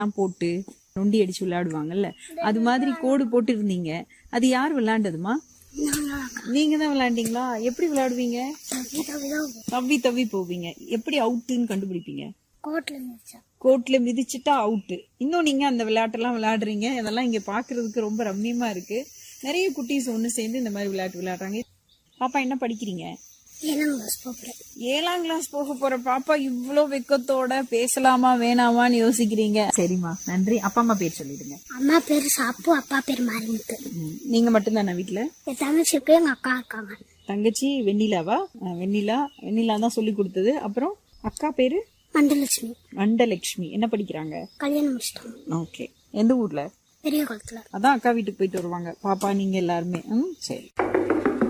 எல்லாம் போட்டு நொண்டி அடிச்சு விளையாடுவாங்கல்ல அது மாதிரி கோடு போட்டு இருந்தீங்க அது யார் விளையாண்டதுமா நீங்க தான் விளையாண்டீங்களா எப்படி விளையாடுவீங்க தவி தவி போவீங்க எப்படி அவுட்டுன்னு கண்டுபிடிப்பீங்க கோட்ல மிதிச்சா கோர்ட்ல மிதிச்சுட்டா அவுட்டு இன்னும் நீங்க அந்த விளையாட்டெல்லாம் விளையாடுறீங்க இதெல்லாம் இங்க பாக்குறதுக்கு ரொம்ப ரம்மியமா இருக்கு நிறைய குட்டீஸ் ஒண்ணு சேர்ந்து இந்த மாதிரி விளையாட்டு விளையாடுறாங்க பாப்பா என்ன படிக்கிறீங்க ஏழாம் கிளாஸ் போகிறேன் ஏழாம் கிளாஸ் போக போற பாப்பா இவ்ளோ வெக்கத்தோட பேசலாமா வேணாமான்னு யோசிக்கிறீங்க சரிம்மா நன்றி அப்பா அம்மா பேர் சொல்லிடுங்க அம்மா பேர் சாப்பு அப்பா பேர் மாரிமுத்து ம், நீங்க மட்டும்தானா வீட்ல என் தங்கச்சி இருக்கு எங்க அக்கா இருக்காங்க தங்கச்சி வெண்ணிலாவா அஹ், வெண்ணிலா வெண்ணிலா தான் சொல்லி கொடுத்தது அப்புறம் அக்கா பேரு மண்டலட்சுமி மண்டலட்சுமி என்ன படிக்கிறாங்க கல்யாணம் முடிச்சிட்டாங்க ஓகே எந்த ஊர்ல பெரிய குளத்துல அதான் அக்கா வீட்டுக்கு போயிட்டு வருவாங்க பாப்பா நீங்க எல்லாருமே ம் சரி